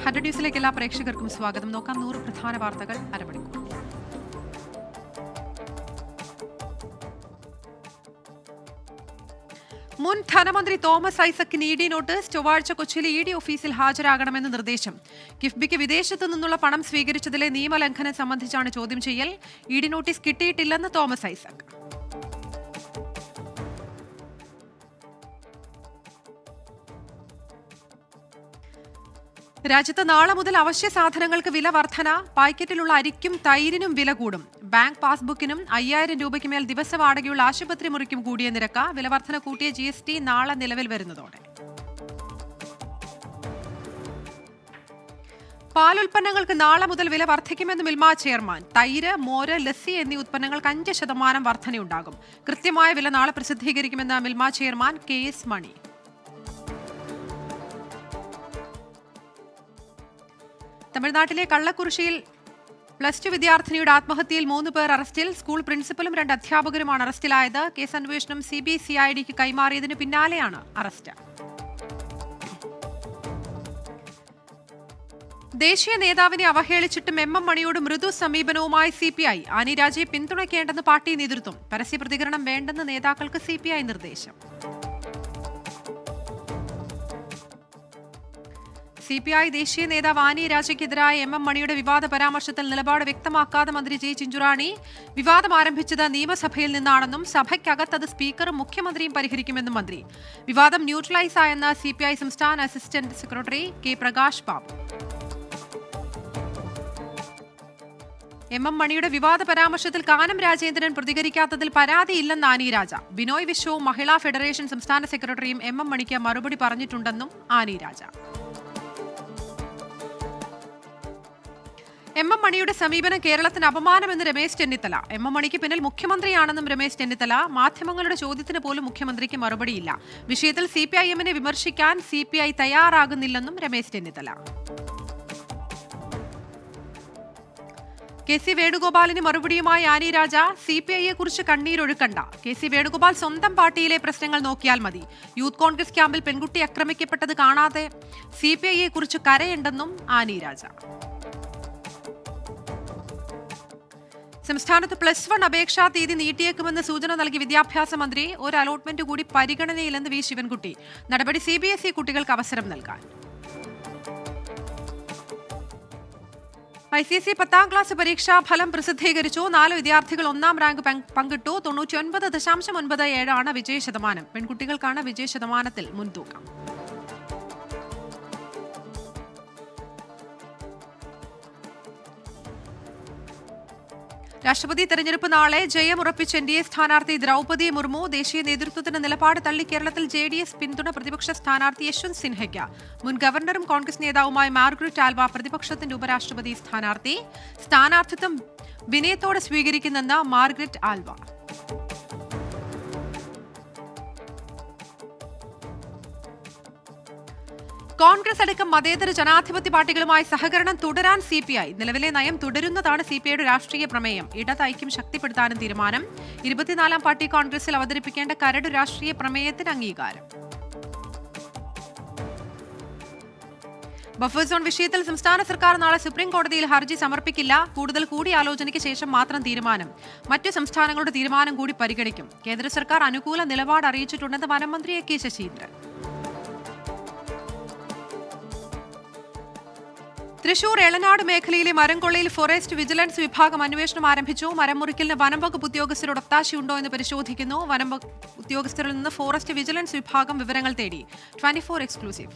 hundred ന്യൂസിലേക്ക് എല്ലാ പ്രേക്ഷകർക്കും സ്വാഗതം നോക്കാം നൂറ് പ്രധാന വാർത്തകൾ അരമണിക്കൂർ മുൻ ധനമന്ത്രി തോമസ് ഐസക്കിന് ഇ ഡി നോട്ടീസ് ചൊവ്വാഴ്ച കൊച്ചിയിലെ ഇ ഡി ഓഫീസിൽ ഹാജരാകണമെന്ന് നിർദ്ദേശം കിഫ്ബിക്ക് വിദേശത്തു നിന്നുള്ള പണം സ്വീകരിച്ചതിലെ നിയമലംഘനം സംബന്ധിച്ചാണ് ചോദ്യം ചെയ്യൽ ഇ ഡി നോട്ടീസ് കിട്ടിയിട്ടില്ലെന്ന് തോമസ് ഐസക് രാജ്യത്ത് നാളെ മുതൽ അവശ്യ സാധനങ്ങൾക്ക് വില വർധന പാക്കറ്റിലുള്ള അരിക്കും തൈരിനും വില കൂടും ബാങ്ക് പാസ്ബുക്കിനും അയ്യായിരം രൂപയ്ക്ക് മേൽ ദിവസ വാടകയുള്ള ആശുപത്രി മുറിക്കും കൂടിയ നിരക്ക് വില വർധന കൂട്ടിയ ജി എസ് ടി നാളെ നിലവിൽ വരുന്നതോടെ പാലുൽപ്പന്നങ്ങൾക്ക് നാളെ മുതൽ വില വർദ്ധിക്കുമെന്ന് മിൽമ ചെയർമാൻ തൈര് മോര് ലസ്സി എന്നീ ഉൽപ്പന്നങ്ങൾക്ക് അഞ്ച് ശതമാനം വർധനയുണ്ടാകും കൃത്യമായ വില നാളെ പ്രസിദ്ധീകരിക്കുമെന്ന് Milma chairman K S Mani തമിഴ്നാട്ടിലെ കള്ളക്കുറിശിയിൽ പ്ലസ് ടു വിദ്യാർത്ഥിനിയുടെ ആത്മഹത്യയിൽ മൂന്ന് പേർ അറസ്റ്റിൽ സ്കൂൾ പ്രിൻസിപ്പലും രണ്ട് അധ്യാപകരുമാണ് അറസ്റ്റിലായത് കേസ് അന്വേഷണം സി ബി സി ഐ ഡിക്ക് കൈമാറിയതിനു പിന്നാലെയാണ് അറസ്റ്റ് ദേശീയ നേതാവിനെ അവഹേളിച്ചിട്ടും എം എം മണിയോട് മൃദു സമീപനവുമായി സി പി ഐ ആനി രാജയെ പിന്തുണയ്ക്കേണ്ടെന്ന് പാർട്ടി നേതൃത്വം പരസ്യ പ്രതികരണം വേണ്ടെന്ന് നേതാക്കൾക്ക് സി പി ഐ നിർദ്ദേശം സി പി ഐ ദേശീയ നേതാവ് ആനി രാജയ്ക്കെതിരായ എം എം മണിയുടെ വിവാദ പരാമർശത്തിൽ നിലപാട് വ്യക്തമാക്കാതെ മന്ത്രി ജെ ചിഞ്ചുറാണി വിവാദം ആരംഭിച്ചത് നിയമസഭയിൽ നിന്നാണെന്നും സഭയ്ക്കകത്ത് അത് സ്പീക്കറും മുഖ്യമന്ത്രിയും പരിഹരിക്കുമെന്നും മന്ത്രി വിവാദം ന്യൂട്രലൈസ് ആയെന്ന് സി പി ഐ സംസ്ഥാന assistant secretary K Prakash Babu M M മണിയുടെ വിവാദ പരാമർശത്തിൽ കാനം രാജേന്ദ്രൻ പ്രതികരിക്കാത്തതിൽ പരാതിയില്ലെന്ന് ആനി രാജ ബിനോയ് വിശ്വവും മഹിളാ ഫെഡറേഷൻ സംസ്ഥാന സെക്രട്ടറിയും എം എം മണിക്ക് മറുപടി പറഞ്ഞിട്ടുണ്ടെന്നും ആനി രാജ എം എം മണിയുടെ സമീപനം കേരളത്തിന് അപമാനമെന്ന് രമേശ് ചെന്നിത്തല എം എം മണിക്ക് പിന്നിൽ മുഖ്യമന്ത്രിയാണെന്നും രമേശ് ചെന്നിത്തല മാധ്യമങ്ങളുടെ ചോദ്യത്തിന് പോലും മുഖ്യമന്ത്രിക്ക് മറുപടിയില്ല വിഷയത്തിൽ സി പി ഐ എമ്മിനെ വിമർശിക്കാൻ സി പി ഐ തയ്യാറാകുന്നില്ലെന്നും രമേശ് ചെന്നിത്തല കെ സി വേണുഗോപാലിന് മറുപടിയുമായി ആനി രാജ സി പി ഐയെ കുറിച്ച് കണ്ണീരൊഴുക്കണ്ട കെ സി വേണുഗോപാൽ സ്വന്തം പാർട്ടിയിലെ പ്രശ്നങ്ങൾ നോക്കിയാൽ മതി യൂത്ത് കോൺഗ്രസ് ക്യാമ്പിൽ പെൺകുട്ടി ആക്രമിക്കപ്പെട്ടത് കാണാതെ സി പി ഐയെ കുറിച്ച് കരയുണ്ടെന്നും ആനി രാജ സംസ്ഥാനത്ത് പ്ലസ് വൺ അപേക്ഷാ തീയതി നീട്ടിയേക്കുമെന്ന് സൂചന നൽകി വിദ്യാഭ്യാസ മന്ത്രി ഒരു അലോട്ട്മെന്റ് കൂടി പരിഗണനയിലെന്ന് വി ശിവൻകുട്ടി നടപടി സി ബി എസ് ഇ കുട്ടികൾക്ക് അവസരം നൽകാൻ ഐ സി എസ് ഇ പത്താം ക്ലാസ് പരീക്ഷാ ഫലം പ്രസിദ്ധീകരിച്ചു നാല് വിദ്യാർത്ഥികൾ ഒന്നാം റാങ്ക് പങ്ക് പങ്കിട്ടു തൊണ്ണൂറ്റിയൊൻപത് ദശാംശം ഒൻപത് ഏഴാണ് വിജയ ശതമാനം പെൺകുട്ടികൾക്കാണ് വിജയ ശതമാനത്തിൽ മുൻതൂക്കം രാഷ്ട്രപതി തെരഞ്ഞെടുപ്പ് നാളെ ജയമുറപ്പിച്ച് എൻ ഡി എ സ്ഥാനാർത്ഥി ദ്രൗപതി മുർമു ദേശീയ നേതൃത്വത്തിന്റെ നിലപാട് തള്ളി കേരളത്തിൽ ജെ ഡി എസ് പിന്തുണ പ്രതിപക്ഷ സ്ഥാനാർത്ഥി യശ്വന്ത് സിൻഹയ്ക്ക് മുൻ ഗവർണറും കോൺഗ്രസ് നേതാവുമായ മാർഗ്രറ്റ് ആൽവ പ്രതിപക്ഷത്തിന്റെ ഉപരാഷ്ട്രപതി സ്ഥാനാർത്ഥി സ്ഥാനാർത്ഥിത്വം വിനയത്തോടെ സ്വീകരിക്കുന്നെന്ന് മാർഗ്രറ്റ് ആൽവ കോൺഗ്രസ് അടക്കം മതേതര ജനാധിപത്യ പാർട്ടികളുമായി സഹകരണം തുടരാൻ സി പി ഐ നിലവിലെ നയം തുടരുന്നതാണ് സി പി ഐയുടെ രാഷ്ട്രീയ പ്രമേയം ഇടത് ഐക്യം ശക്തിപ്പെടുത്താനും തീരുമാനം ഇരുപത്തിനാലാം പാർട്ടി കോൺഗ്രസിൽ അവതരിപ്പിക്കേണ്ട കരട് രാഷ്ട്രീയ പ്രമേയത്തിന് അംഗീകാരം ബഫർ സോൺ വിഷയത്തിൽ സംസ്ഥാന സർക്കാർ നാളെ സുപ്രീം കോടതിയിൽ ഹർജി സമർപ്പിക്കില്ല കൂടുതൽ കൂടിയാലോചനയ്ക്ക് ശേഷം മാത്രം തീരുമാനം മറ്റു സംസ്ഥാനങ്ങളുടെ തീരുമാനം കൂടി പരിഗണിക്കും കേന്ദ്ര സർക്കാർ അനുകൂല നിലപാട് അറിയിച്ചിട്ടുണ്ടെന്ന് വനംമന്ത്രി എ കെ ശശീന്ദ്രൻ തൃശൂർ എളനാട് മേഖലയിലെ മരംകൊള്ളയിൽ ഫോറസ്റ്റ് വിജിലൻസ് വിഭാഗം അന്വേഷണം ആരംഭിച്ചു മരം മുറിക്കലിന് വനം വകുപ്പ് ഉദ്യോഗസ്ഥരോട് ഒത്താശയുണ്ടോ എന്ന് പരിശോധിക്കുന്നു വനം വകുപ്പ് ഉദ്യോഗസ്ഥരിൽ നിന്ന് ഫോറസ്റ്റ് വിജിലൻസ് വിഭാഗം വിവരങ്ങൾ തേടി ട്വന്റി ഫോർ എക്സ്ക്ലൂസീവ്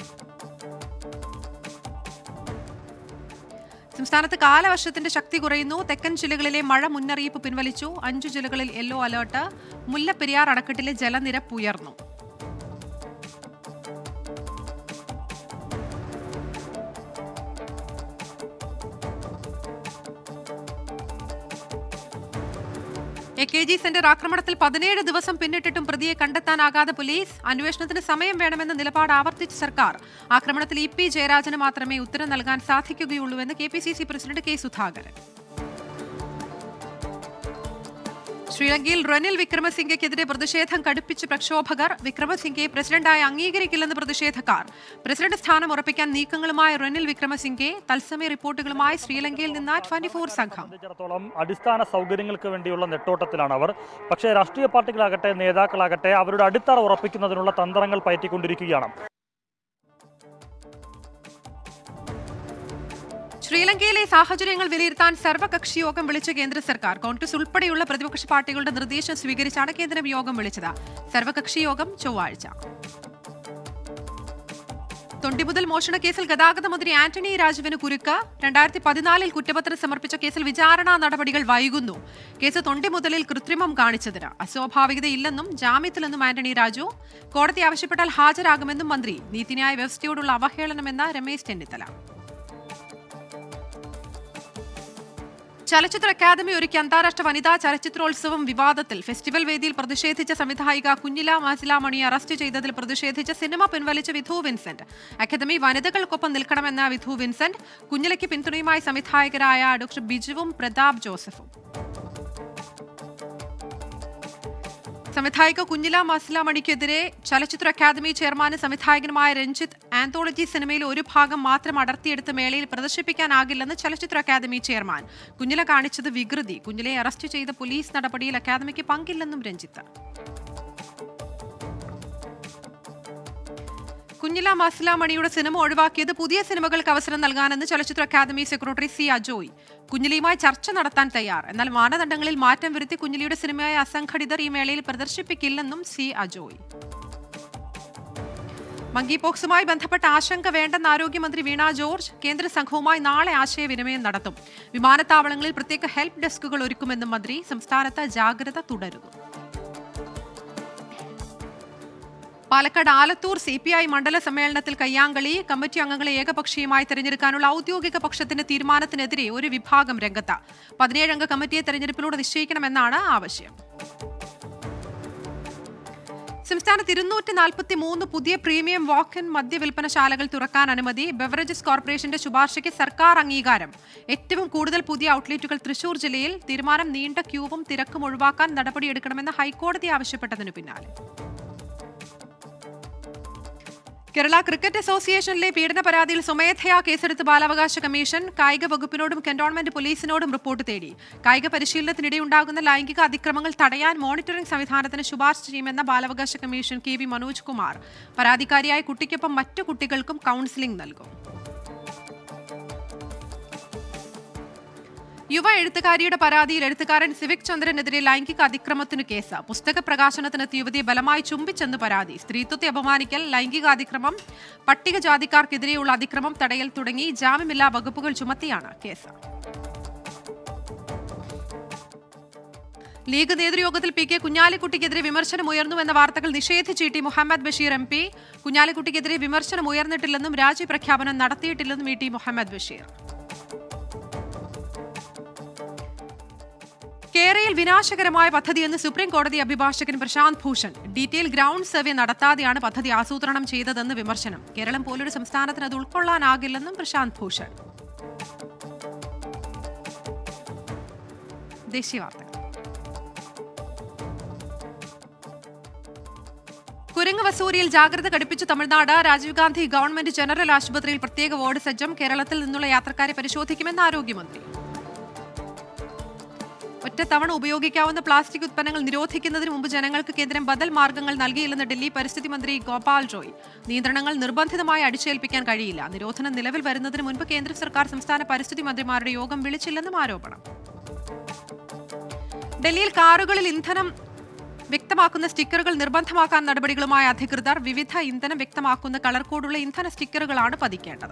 സംസ്ഥാനത്ത് കാലവർഷത്തിന്റെ ശക്തി കുറയുന്നു തെക്കൻ ജില്ലകളിലെ മഴ മുന്നറിയിപ്പ് പിൻവലിച്ചു അഞ്ചു ജില്ലകളിൽ യെല്ലോ അലേർട്ട് മുല്ലപ്പെരിയാർ അണക്കെട്ടിലെ ജലനിരപ്പ് ഉയർന്നു എ കെ ജി സെന്റർ ആക്രമണത്തിൽ പതിനേഴ് ദിവസം പിന്നിട്ടിട്ടും പ്രതിയെ കണ്ടെത്താനാകാതെ പോലീസ് അന്വേഷണത്തിന് സമയം വേണമെന്ന നിലപാട് ആവർത്തിച്ച സർക്കാർ ആക്രമണത്തിൽ ഇ പി ജയരാജന് മാത്രമേ ഉത്തരം നൽകാൻ സാധിക്കുകയുള്ളൂവെന്ന് K P C C president K Sudhakaran ശ്രീലങ്കയിൽ റനിൽ വിക്രമസിംഗയ്ക്കെതിരെ പ്രതിഷേധം കടുപ്പിച്ച് പ്രക്ഷോഭകർ വിക്രമസിംഗയെ പ്രസിഡന്റായി അംഗീകരിക്കില്ലെന്ന് പ്രതിഷേധക്കാർ പ്രസിഡന്റ് സ്ഥാനം ഉറപ്പിക്കാൻ നീക്കങ്ങളുമായി റനിൽ വിക്രമസിംഗെ തത്സമയ റിപ്പോർട്ടുകളുമായി ശ്രീലങ്കയിൽ നിന്ന് ട്വന്റി ഫോർ സംഘം സംബന്ധിച്ചിടത്തോളം അടിസ്ഥാന സൗകര്യങ്ങൾക്ക് വേണ്ടിയുള്ള നെട്ടോട്ടത്തിലാണ് അവർ പക്ഷേ രാഷ്ട്രീയ പാർട്ടികളാകട്ടെ നേതാക്കളാകട്ടെ അവരുടെ അടിത്തറ ഉറപ്പിക്കുന്നതിനുള്ള തന്ത്രങ്ങൾ പയറ്റിക്കൊണ്ടിരിക്കുകയാണ് ശ്രീലങ്കയിലെ സാഹചര്യങ്ങൾ വിലയിരുത്താൻ സർവകക്ഷി യോഗം വിളിച്ച കേന്ദ്ര സർക്കാർ കോൺഗ്രസ് ഉൾപ്പെടെയുള്ള പ്രതിപക്ഷ പാർട്ടികളുടെ നിർദ്ദേശം സ്വീകരിച്ചാണ് കേന്ദ്രം യോഗം വിളിച്ചത് സർവകക്ഷി യോഗം ചൊവ്വാഴ്ച തൊണ്ടിമുതൽ മോഷണ കേസിൽ ഗതാഗത മന്ത്രി ആന്റണി രാജുവിന് കുരുക്ക് രണ്ടായിരത്തി പതിനാലിൽ കുറ്റപത്രം സമർപ്പിച്ച കേസിൽ വിചാരണാ നടപടികൾ വൈകുന്നു കേസ് തൊണ്ടിമുതലിൽ കൃത്രിമം കാണിച്ചതിന് അസ്വാഭാവികതയില്ലെന്നും ജാമ്യത്തിലെന്നും ആന്റണി രാജു കോടതി ആവശ്യപ്പെട്ടാൽ ഹാജരാകുമെന്നും മന്ത്രി നീതിന്യായ വ്യവസ്ഥയോടുള്ള അവഹേളനമെന്ന രമേശ് ചെന്നിത്തല ചലച്ചിത്ര അക്കാദമി ഒരുക്കിയ അന്താരാഷ്ട്ര വനിതാ ചലച്ചിത്രോത്സവം വിവാദത്തിൽ ഫെസ്റ്റിവൽ വേദിയിൽ പ്രതിഷേധിച്ച സംവിധായിക കുഞ്ഞില മാസിലാമണി അറസ്റ്റ് ചെയ്തതിൽ പ്രതിഷേധിച്ച് സിനിമ പിൻവലിച്ച വിധു വിൻസെന്റ് അക്കാദമി വനിതകൾക്കൊപ്പം നിൽക്കണമെന്ന വിധു വിൻസെന്റ് കുഞ്ഞിലയ്ക്ക് പിന്തുണയുമായി സംവിധായകരായ ഡോക്ടർ ബിജുവും പ്രതാപ് ജോസഫും സംവിധായിക കുഞ്ഞില മാസിലാമണിക്കെതിരെ ചലച്ചിത്ര അക്കാദമി ചെയർമാനും സംവിധായകനുമായ രഞ്ജിത്ത് ആന്തോളജി സിനിമയിൽ ഒരു ഭാഗം മാത്രം അടർത്തിയെടുത്ത് മേളയിൽ പ്രദർശിപ്പിക്കാനാകില്ലെന്ന് ചലച്ചിത്ര അക്കാദമി ചെയർമാൻ കുഞ്ഞില കാണിച്ചത് വികൃതി കുഞ്ഞിലയെ അറസ്റ്റ് ചെയ്ത പോലീസ് നടപടിയിൽ അക്കാദമിക്ക് പങ്കില്ലെന്നും രഞ്ജിത്ത് കുഞ്ഞില മാസിലാമണിയുടെ സിനിമ ഒഴിവാക്കിയത് പുതിയ സിനിമകൾക്ക് അവസരം നൽകാനെന്ന് ചലച്ചിത്ര അക്കാദമി സെക്രട്ടറി സി അജോയ് കുഞ്ഞിലിയുമായി ചർച്ച നടത്താൻ തയ്യാർ എന്നാൽ മാനദണ്ഡങ്ങളിൽ മാറ്റം വരുത്തി കുഞ്ഞിലിയുടെ സിനിമയായ അസംഘടിതർ ഈ മേളയിൽ പ്രദർശിപ്പിക്കില്ലെന്നും സി അജോയ് മങ്കി പോക്സുമായി ബന്ധപ്പെട്ട ആശങ്ക വേണ്ടെന്ന് ആരോഗ്യമന്ത്രി വീണ ജോർജ് കേന്ദ്ര സംഘവുമായി നാളെ ആശയവിനിമയം നടത്തും വിമാനത്താവളങ്ങളിൽ പ്രത്യേക ഹെൽപ്പ് ഡെസ്കുകൾ ഒരുക്കുമെന്നും മന്ത്രി സംസ്ഥാനത്ത് ജാഗ്രത തുടരുന്നു Palakkad Alathur C P I മണ്ഡല സമ്മേളനത്തിൽ കയ്യാങ്കളി കമ്മിറ്റി അംഗങ്ങളെ ഏകപക്ഷീയമായി തെരഞ്ഞെടുക്കാനുള്ള ഔദ്യോഗിക പക്ഷത്തിന്റെ തീരുമാനത്തിനെതിരെ ഒരു വിഭാഗം രംഗത്ത് പതിനേഴംഗ കമ്മിറ്റിയെ തെരഞ്ഞെടുപ്പിലൂടെ നിശ്ചയിക്കണമെന്നാണ് ആവശ്യം സംസ്ഥാനത്ത് ഇരുന്നൂറ്റി നാൽപ്പത്തി മൂന്ന് പുതിയ പ്രീമിയം വാക്ക് ഇൻ മദ്യവിൽപ്പനശാലകൾ തുറക്കാൻ അനുമതി ബെവറേജസ് കോർപ്പറേഷന്റെ ശുപാർശയ്ക്ക് സർക്കാർ അംഗീകാരം ഏറ്റവും കൂടുതൽ പുതിയ ഔട്ട്ലെറ്റുകൾ തൃശൂർ ജില്ലയിൽ തീരുമാനം നീണ്ട ക്യൂവും തിരക്കും ഒഴിവാക്കാൻ നടപടിയെടുക്കണമെന്ന് ഹൈക്കോടതി ആവശ്യപ്പെട്ടതിനു പിന്നാലെ കേരള ക്രിക്കറ്റ് അസോസിയേഷനിലെ പീഡന പരാതിയിൽ സ്വമേധയാ കേസെടുത്ത് ബാലാവകാശ കമ്മീഷൻ കായിക വകുപ്പിനോടും കന്റോൺമെന്റ് പോലീസിനോടും റിപ്പോർട്ട് തേടി കായിക പരിശീലനത്തിനിടെ ഉണ്ടാകുന്ന ലൈംഗിക അതിക്രമങ്ങൾ തടയാൻ മോണിറ്ററിംഗ് സംവിധാനത്തിന് ശുപാർശ ചെയ്യുമെന്ന ബാലാവകാശ commission K V Manoj Kumar പരാതിക്കാരിയായ കുട്ടിക്കൊപ്പം മറ്റു കുട്ടികൾക്കും കൌൺസിലിംഗ് നൽകും യുവ എഴുത്തുകാരിയുടെ പരാതിയിൽ എഴുത്തുകാരൻ സിവിക് ചന്ദ്രനെതിരെ ലൈംഗിക അതിക്രമത്തിന് കേസ് പുസ്തക പ്രകാശനത്തിനെത്തിയ യുവതിയെ ബലമായി ചുംബിച്ചെന്ന് പരാതി സ്ത്രീത്വത്തെ അപമാനിക്കൽ ലൈംഗിക അതിക്രമം പട്ടികജാതിക്കാർക്കെതിരെയുള്ള അതിക്രമം തടയൽ തുടങ്ങി ജാമ്യമില്ലാ വകുപ്പുകൾ ചുമത്തിയാണ് കേസ് ലീഗ് നേതൃയോഗത്തിൽ പി കെ കുഞ്ഞാലിക്കുട്ടിക്കെതിരെ വിമർശനം ഉയർന്നുവെന്ന വാർത്തകൾ നിഷേധിച്ച് T Muhammad Basheer M P കുഞ്ഞാലിക്കുട്ടിക്കെതിരെ വിമർശനം ഉയർന്നിട്ടില്ലെന്നും രാജ്യപ്രഖ്യാപനം നടത്തിയിട്ടില്ലെന്നും ഇ ടി മുഹമ്മദ് ബഷീർ കേരയിൽ വിനാശകരമായ പദ്ധതിയെന്ന് സുപ്രീം കോടതി അഭിഭാഷകൻ Prashant Bhushan detail ground survey നടത്താതെയാണ് പദ്ധതി ആസൂത്രണം ചെയ്തതെന്ന് വിമർശനം കേരളം പോലൊരു സംസ്ഥാനത്തിന് അത് ഉൾക്കൊള്ളാനാകില്ലെന്നും പ്രശാന്ത് ഭൂഷൺ ദേശീയ വാർത്തകൾ കുരങ്ങ് വസൂരിയിൽ ജാഗ്രത കടുപ്പിച്ച് തമിഴ്നാട് രാജീവ് ഗാന്ധി ഗവൺമെന്റ് ജനറൽ ആശുപത്രിയിൽ പ്രത്യേക വാർഡ് സജ്ജം കേരളത്തിൽ നിന്നുള്ള യാത്രക്കാരെ പരിശോധിക്കുമെന്ന് ആരോഗ്യമന്ത്രി ഒറ്റത്തവണ ഉപയോഗിക്കാവുന്ന പ്ലാസ്റ്റിക് ഉത്പന്നങ്ങൾ നിരോധിക്കുന്നതിന് മുമ്പ് ജനങ്ങൾക്ക് കേന്ദ്രം ബദൽ മാർഗങ്ങൾ നൽകിയില്ലെന്ന് ഡൽഹി പരിസ്ഥിതി മന്ത്രി ഗോപാൽ ജോയ് നിയന്ത്രണങ്ങൾ നിർബന്ധിതമായി അടിച്ചേൽപ്പിക്കാൻ കഴിയില്ല നിരോധനം നിലവിൽ വരുന്നതിന് മുൻപ് കേന്ദ്ര സർക്കാർ സംസ്ഥാന പരിസ്ഥിതി മന്ത്രിമാരുടെ യോഗം വിളിച്ചില്ലെന്നും ആരോപണം ഡൽഹിയിൽ കാറുകളിൽ ഇന്ധനം വ്യക്തമാക്കുന്ന സ്റ്റിക്കറുകൾ നിർബന്ധമാക്കാൻ നടപടികളുമായ അധികൃതർ വിവിധ ഇന്ധനം വ്യക്തമാക്കുന്ന കളർ കോഡുള്ള ഇന്ധന സ്റ്റിക്കറുകളാണ് പതിക്കേണ്ടത്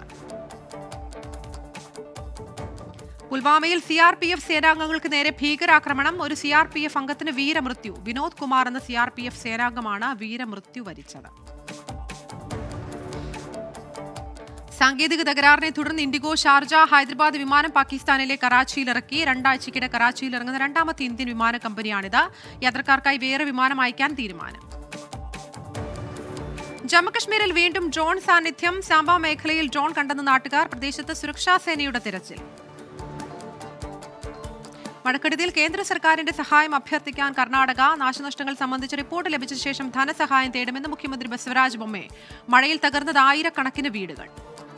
പുൽവാമയിൽ സി ആർ പി എഫ് സേനാംഗങ്ങൾക്ക് നേരെ ഭീകരാക്രമണം ഒരു സി ആർ പി എഫ് അംഗത്തിന് വീരമൃത്യു വിനോദ് കുമാർ എന്ന സി ആർ പി എഫ് സേനാംഗമാണ് വീരമൃത്യു വരിച്ചത് സാങ്കേതിക തകരാറിനെ തുടർന്ന് ഇൻഡിഗോ ഷാർജ ഹൈദരാബാദ് വിമാനം പാകിസ്ഥാനിലെ കറാച്ചിയിൽ ഇറക്കി രണ്ടാഴ്ചയ്ക്കിടെ കറാച്ചിയിൽ ഇറങ്ങുന്ന രണ്ടാമത്തെ ഇന്ത്യൻ വിമാന കമ്പനിയാണിത് യാത്രക്കാർക്കായി വേറെ വിമാനം അയക്കാൻ തീരുമാനം ജമ്മുകശ്മീരിൽ വീണ്ടും ഡ്രോൺ സാന്നിധ്യം സാംബ മേഖലയിൽ ഡ്രോൺ കണ്ടെന്ന നാട്ടുകാർ പ്രദേശത്ത് സുരക്ഷാ സേനയുടെ തിരച്ചിൽ മഴക്കെടുതിയിൽ കേന്ദ്ര സർക്കാരിന്റെ സഹായം അഭ്യർത്ഥിക്കാൻ കർണാടക നാശനഷ്ടങ്ങൾ സംബന്ധിച്ച് റിപ്പോർട്ട് ലഭിച്ച ശേഷം ധനസഹായം തേടുമെന്ന് മുഖ്യമന്ത്രി ബസവരാജ് ബൊമ്മെ മഴയിൽ തകർന്നത് ആയിരക്കണക്കിന് വീടുകൾ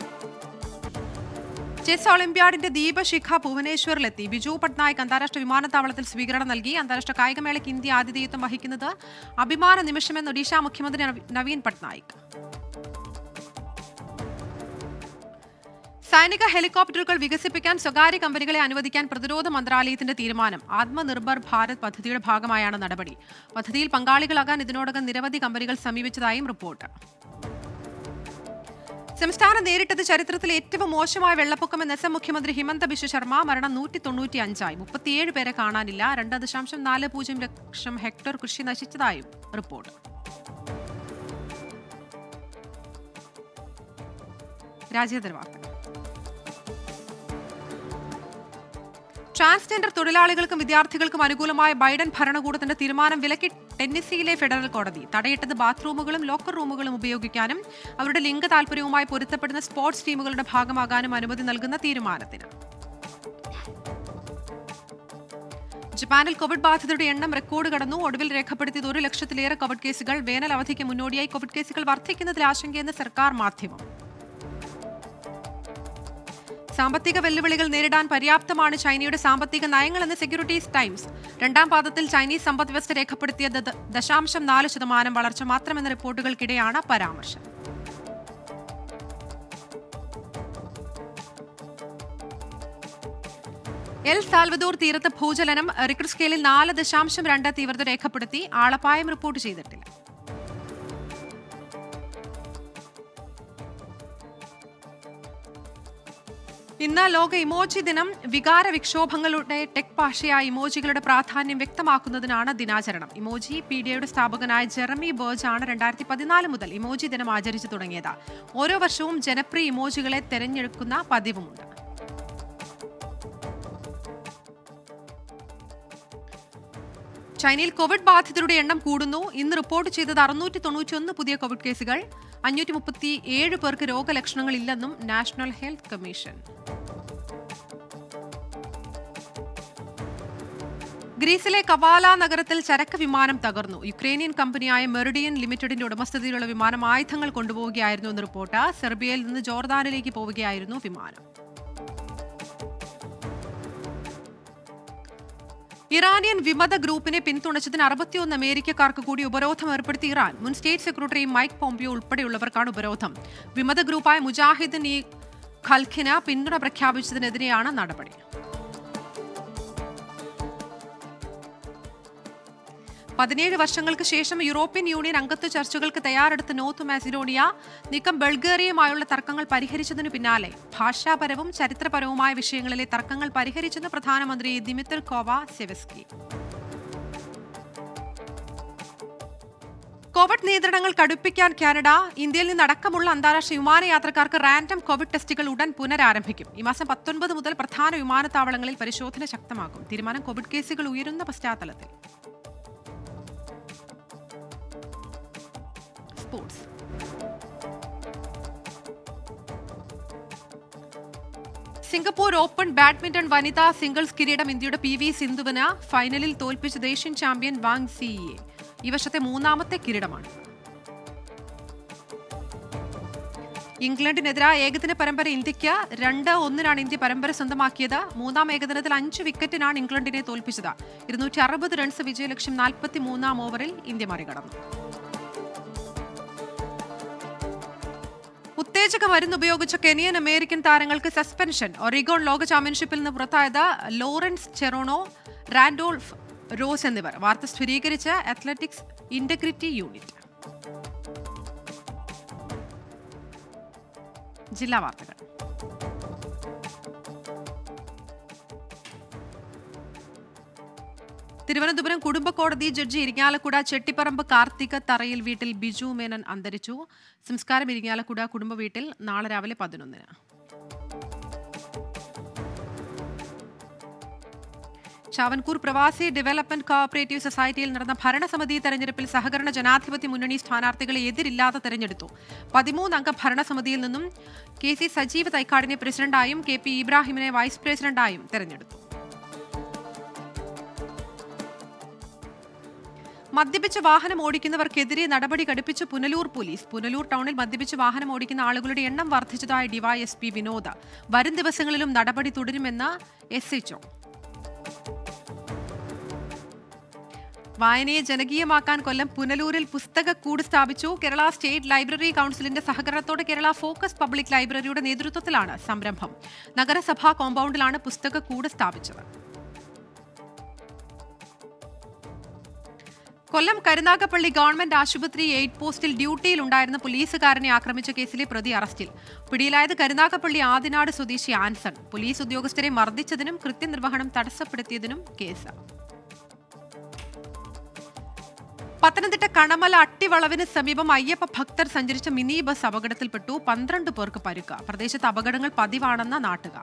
ചെസ് ഒളിമ്പ്യാഡിന്റെ ദീപശിഖ ഭുവനേശ്വറിലെത്തി ബിജു പട്നായിക് അന്താരാഷ്ട്ര വിമാനത്താവളത്തിൽ സ്വീകരണം നൽകി അന്താരാഷ്ട്ര കായികമേളയ്ക്ക് ഇന്ത്യ ആതിഥേയത്വം വഹിക്കുന്നത് അഭിമാന നിമിഷമെന്ന് ഒഡീഷ മുഖ്യമന്ത്രി നവ- നവീൻ പട്നായിക് സൈനിക ഹെലികോപ്റ്ററുകൾ വികസിപ്പിക്കാൻ സ്വകാര്യ കമ്പനികളെ അനുവദിക്കാൻ പ്രതിരോധ മന്ത്രാലയത്തിന്റെ തീരുമാനം ആത്മനിർഭർ ഭാരത് പദ്ധതിയുടെ ഭാഗമായാണ് നടപടി പദ്ധതിയിൽ പങ്കാളികളാകാൻ ഇതിനോടകം നിരവധി കമ്പനികൾ സമീപിച്ചതായും റിപ്പോർട്ട് സംസ്ഥാനം നേരിട്ടത് ചരിത്രത്തിലെ ഏറ്റവും മോശമായ വെള്ളപ്പൊക്കമെന്ന് എസ് എം മുഖ്യമന്ത്രി ഹിമന്ത ബിശ്വ ശർമ്മ മരണം നൂറ്റി തൊണ്ണൂറ്റി അഞ്ചായി മുപ്പത്തിയേഴ് പേരെ കാണാനില്ല രണ്ട് ദശാംശം നാല് പൂജ്യം ലക്ഷം ഹെക്ടർ കൃഷി നശിച്ചതായും റിപ്പോർട്ട് രാജ്യാന്തര വാർത്തകൾ ട്രാൻസ്ജെൻഡർ തൊഴിലാളികൾക്കും വിദ്യാർത്ഥികൾക്കും അനുകൂലമായ ബൈഡൻ ഭരണകൂടത്തിന്റെ തീരുമാനം വിലക്കി ടെന്നസിയിലെ ഫെഡറൽ കോടതി തടയിട്ടത് ബാത്റൂമുകളും ലോക്കർ റൂമുകളും ഉപയോഗിക്കാനും അവരുടെ ലിംഗ താൽപര്യവുമായി പൊരുത്തപ്പെടുന്ന സ്പോർട്സ് ടീമുകളുടെ ഭാഗമാകാനും അനുമതി നൽകുന്ന തീരുമാനത്തിന് ജപ്പാനിൽ കോവിഡ് ബാധിതരുടെ എണ്ണം റെക്കോർഡ് കടന്നു ഒടുവിൽ രേഖപ്പെടുത്തിയത് ഒരു ലക്ഷത്തിലേറെ കോവിഡ് കേസുകൾ വേനൽ അവധിക്ക് മുന്നോടിയായി കോവിഡ് കേസുകൾ വർദ്ധിക്കുന്നതിൽ ആശങ്കയെന്ന് സർക്കാർ മാധ്യമം സാമ്പത്തിക വെല്ലുവിളികൾ നേരിടാൻ പര്യാപ്തമാണ് ചൈനയുടെ സാമ്പത്തിക നയങ്ങളെന്ന് സെക്യൂരിറ്റീസ് ടൈംസ് രണ്ടാം പാദത്തിൽ ചൈനീസ് സമ്പദ് വ്യവസ്ഥ രേഖപ്പെടുത്തിയത് ദ- ദശാംശം നാല് ശതമാനം വളർച്ച മാത്രമെന്ന റിപ്പോർട്ടുകൾക്കിടെയാണ് പരാമർശം എൽ സാൽവദോർ തീരത്ത് ഭൂചലനം റിക്ടർ സ്കെയിലിൽ നാല് ദശാംശം രണ്ട് തീവ്രത രേഖപ്പെടുത്തി ആളപായം റിപ്പോർട്ട് ചെയ്തിട്ടില്ല ഇന്ന് ലോക ഇമോജി ദിനം വികാര വിക്ഷോഭങ്ങളുടെ ടെക് ഭാഷയായ ഇമോജികളുടെ പ്രാധാന്യം വ്യക്തമാക്കുന്നതിനാണ് ദിനാചരണം ഇമോജി പീഡിയയുടെ സ്ഥാപകനായ ജെറമി ബേർജ് ആണ് രണ്ടായിരത്തി പതിനാല് മുതൽ ഇമോജി ദിനം ആചരിച്ചു തുടങ്ങിയത് ഓരോ വർഷവും ജനപ്രിയ ഇമോജികളെ തെരഞ്ഞെടുക്കുന്ന പതിവുമുണ്ട് ചൈനയിൽ കോവിഡ് ബാധിതരുടെ എണ്ണം കൂടുന്നു ഇന്ന് റിപ്പോർട്ട് ചെയ്തത് അറുന്നൂറ്റി തൊണ്ണൂറ്റിയൊന്ന് പുതിയ കോവിഡ് കേസുകൾ അഞ്ഞൂറ്റി മുപ്പത്തി ഏഴ് പേർക്ക് രോഗലക്ഷണങ്ങൾ ഇല്ലെന്നും നാഷണൽ ഹെൽത്ത് കമ്മീഷൻ ഗ്രീസിലെ കവാല നഗരത്തിൽ ചരക്ക് വിമാനം തകർന്നു യുക്രൈനിയൻ കമ്പനിയായ മെറിഡിയൻ ലിമിറ്റഡിന്റെ ഉടമസ്ഥതയിലുള്ള വിമാനം ആയുധങ്ങൾ കൊണ്ടുപോവുകയായിരുന്നു എന്ന് റിപ്പോർട്ട് സെർബിയയിൽ നിന്ന് ജോർദാനിലേക്ക് പോവുകയായിരുന്നു വിമാനം ഇറാനിയൻ വിമത ഗ്രൂപ്പിനെ പിന്തുണച്ചതിന് അറുപത്തിയൊന്ന് അമേരിക്കക്കാർക്ക് കൂടി ഉപരോധം ഏർപ്പെടുത്തി ഇറാൻ മുൻ സ്റ്റേറ്റ് സെക്രട്ടറി മൈക്ക് പോംപിയോ ഉൾപ്പെടെയുള്ളവർക്കാണ് ഉപരോധം വിമത ഗ്രൂപ്പായ മുജാഹിദിൻ ഈ ഖൽഖിന് പിന്തുണ പ്രഖ്യാപിച്ചതിനെതിരെയാണ് നടപടി പതിനേഴ് വർഷങ്ങൾക്ക് ശേഷം യൂറോപ്യൻ യൂണിയൻ അംഗത്വ ചർച്ചകൾക്ക് തയ്യാറെടുത്ത നോർത്ത് മാസിഡോണിയ നീക്കം ബൾഗേറിയയുമായുള്ള തർക്കങ്ങൾ പരിഹരിച്ചതിനു പിന്നാലെ ഭാഷാപരവും ചരിത്രപരവുമായ വിഷയങ്ങളിലെ തർക്കങ്ങൾ പരിഹരിച്ചെന്ന് പ്രധാനമന്ത്രി ദിമിത്ർ കോവ സെവസ്കി കോവിഡ് നിയന്ത്രണങ്ങൾ കടുപ്പിക്കാൻ കാനഡ ഇന്ത്യയിൽ നിന്നടക്കമുള്ള അന്താരാഷ്ട്ര വിമാനയാത്രക്കാർക്ക് റാൻഡം കോവിഡ് ടെസ്റ്റുകൾ ഉടൻ പുനരാരംഭിക്കും ഈ മാസം പത്തൊൻപത് മുതൽ പ്രധാന വിമാനത്താവളങ്ങളിൽ പരിശോധന ശക്തമാക്കും തീരുമാനം കോവിഡ് കേസുകൾ ഉയരുന്ന പശ്ചാത്തലത്തിൽ സ്പോർട്സ് സിംഗപ്പൂർ ഓപ്പൺ ബാഡ്മിന്റൺ വനിതാ സിംഗിൾസ് കിരീടം ഇന്ത്യയുടെ പി വി സിന്ധുവിന് ഫൈനലിൽ തോൽപ്പിച്ചത് ഏഷ്യൻ ചാമ്പ്യൻ വാങ് സിയെ ഈ വർഷത്തെ മൂന്നാമത്തെ കിരീടമാണ് ഇംഗ്ലണ്ടിനെതിരായ ഏകദിന പരമ്പര ഇന്ത്യക്ക് രണ്ട് ഒന്നിനാണ് ഇന്ത്യ പരമ്പര സ്വന്തമാക്കിയത് മൂന്നാം ഏകദിനത്തിൽ അഞ്ച് വിക്കറ്റിനാണ് ഇംഗ്ലണ്ടിനെ തോൽപ്പിച്ചത് ഇരുന്നൂറ്റി അറുപത് റൺസ് വിജയലക്ഷ്യം നാൽപ്പത്തി മൂന്നാം ഓവറിൽ ഇന്ത്യ മറികടന്നു ഉത്തേജക മരുന്ന് ഉപയോഗിച്ച കെനിയൻ അമേരിക്കൻ താരങ്ങൾക്ക് സസ്പെൻഷൻ ഒറിഗോൺ ലോക ചാമ്പ്യൻഷിപ്പിൽ നിന്ന് പുറത്തായത് ലോറൻസ് ചെറോണോ റാൻഡോൾഫ് റോസ് എന്നിവർ വാർത്ത സ്ഥിരീകരിച്ച അത്ലറ്റിക്സ് ഇന്റഗ്രിറ്റി യൂണിറ്റ് ജില്ലാ വാർത്തകൾ തിരുവനന്തപുരം കുടുംബ കോടതി ജഡ്ജി ഇരിങ്ങാലക്കുട ചെട്ടിപ്പറമ്പ് കാർത്തിക തറയിൽ വീട്ടിൽ ബിജു മേനൻ അന്തരിച്ചു സംസ്കാരം ഇരിങ്ങാലക്കുട കുടുംബ വീട്ടിൽ നാളെ രാവിലെ പതിനൊന്നിന് ചാവൻകൂർ പ്രവാസി ഡെവലപ്മെന്റ് കോഓപ്പറേറ്റീവ് സൊസൈറ്റിയിൽ നടന്ന ഭരണസമിതി തെരഞ്ഞെടുപ്പിൽ സഹകരണ ജനാധിപത്യ മുന്നണി സ്ഥാനാർത്ഥികളെ എതിരില്ലാതെ തെരഞ്ഞെടുത്തു പതിമൂന്ന് അംഗ ഭരണസമിതിയിൽ നിന്നും കെ സി സജീവ് തൈക്കാടിനെ പ്രസിഡന്റായും കെ പി ഇബ്രാഹിമിനെ വൈസ് പ്രസിഡന്റായും തെരഞ്ഞെടുത്തു മദ്യപിച്ച് വാഹനം ഓടിക്കുന്നവർക്കെതിരെ നടപടി കടുപ്പിച്ച് പുനലൂർ പോലീസ് പുനലൂർ ടൗണിൽ മദ്യപിച്ച് വാഹനം ഓടിക്കുന്ന ആളുകളുടെ എണ്ണം വർദ്ധിച്ചതായി ഡിവൈഎസ്പി വിനോദ് വരും ദിവസങ്ങളിലും നടപടി തുടരുമെന്ന് എസ് എച്ച്ഒ വായനയെ ജനകീയമാക്കാൻ കൊല്ലം പുനലൂരിൽ പുസ്തകക്കൂട് സ്ഥാപിച്ചു കേരള സ്റ്റേറ്റ് ലൈബ്രറി കൗൺസിലിന്റെ സഹകരണത്തോടെ കേരള ഫോക്കസ് പബ്ലിക് ലൈബ്രറിയുടെ നേതൃത്വത്തിലാണ് സംരംഭം നഗരസഭാ കോമ്പൗണ്ടിലാണ് പുസ്തകക്കൂട് സ്ഥാപിച്ചത് കൊല്ലം കരുനാഗപ്പള്ളി ഗവൺമെന്റ് ആശുപത്രി എയ്ഡ് പോസ്റ്റിൽ ഡ്യൂട്ടിയിലുണ്ടായിരുന്ന പോലീസുകാരനെ ആക്രമിച്ച കേസിലെ പ്രതി അറസ്റ്റിൽ പിടിയിലായത് കരുനാഗപ്പള്ളി ആദിനാട് സ്വദേശി ആൻസൺ പോലീസ് ഉദ്യോഗസ്ഥരെ മർദ്ദിച്ചതിനും കൃത്യനിർവഹണം തടസ്സപ്പെടുത്തിയതിനും കേസ് പത്തനംതിട്ട കണമല അട്ടിവളവിന് സമീപം അയ്യപ്പ ഭക്തർ സഞ്ചരിച്ച മിനി ബസ് അപകടത്തിൽപ്പെട്ടു പന്ത്രണ്ട് പേർക്ക് പരുക്ക് പ്രദേശത്ത് അപകടങ്ങൾ പതിവാണെന്ന നാട്ടുകാർ